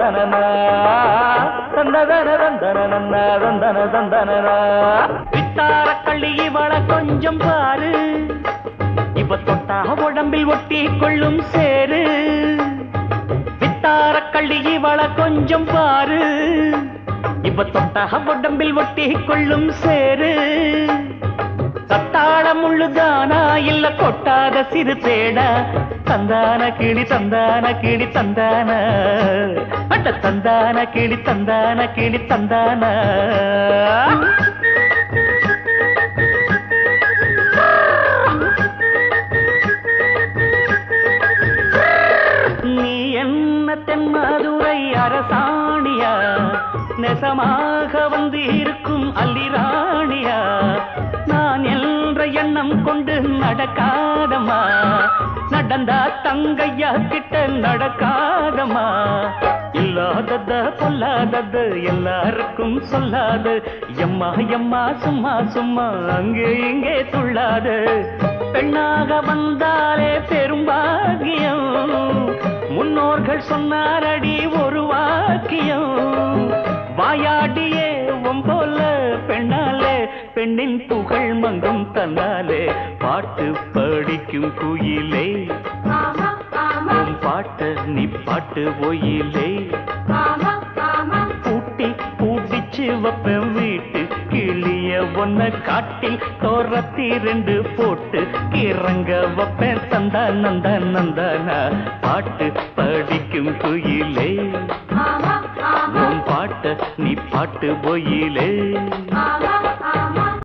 தந்தனனா தந்ததன தந்தனனா தந்தன தந்தனனா வித்தார கள்ளி இவள கொஞ்சம் பாரு இவ தொட்டா உடம்பில் ஒட்டி கொள்ளும் சேரு வித்தார கள்ளி இவள கொஞ்சம் பாரு இவ தொட்டா உடம்பில் ஒட்டி கொள்ளும் சேரு தத்தாள முள்ளுதானா இல்ல கொட்டாத சிறு தேடா தந்தான கிளி தந்தான கிளி தந்தான அட்ட தந்தான கிளி தந்தான கிளி தந்தான நீ என்ன தென்மதுரை அரசாணியா நெசமாக வந்து இருக்கும் அல்லிராணியா நான் என்ற எண்ணம் கொண்டு நடக்காதம்மா நடந்தா தங்கையா கிட்ட நடக்காதம்மா இல்லாதத பொல்லாதது எல்லாருக்கும் சொல்லாது எம்மா எம்மா சும்மா சும்மா அங்கே இங்கே துள்ளாது பெண்ணாக வந்தாலே பெரும்பாகியம் முன்னோர்கள் சொன்னாரடி ஒரு வாக்கியம் வாயாடியே போல பெண்ணாலே பெண்ணின் புகழ் மங்கும் தன்னாலே பாட்டு படிக்கும் குயிலே உன் பாட்ட நீ பாட்டு ஒயிலே பூட்டி பூட்டிச்சு வைப்பேன் வீட்டு கிளிய ஒன்ன காட்டில் தோரத்தி ரெண்டு போட்டு கிறங்க வைப்பேன் தந்தா நந்தா நந்தானா பாட்டு படிக்கும் குயிலே உன் பாட்ட நீ பாட்டு பொயிலே ஆமா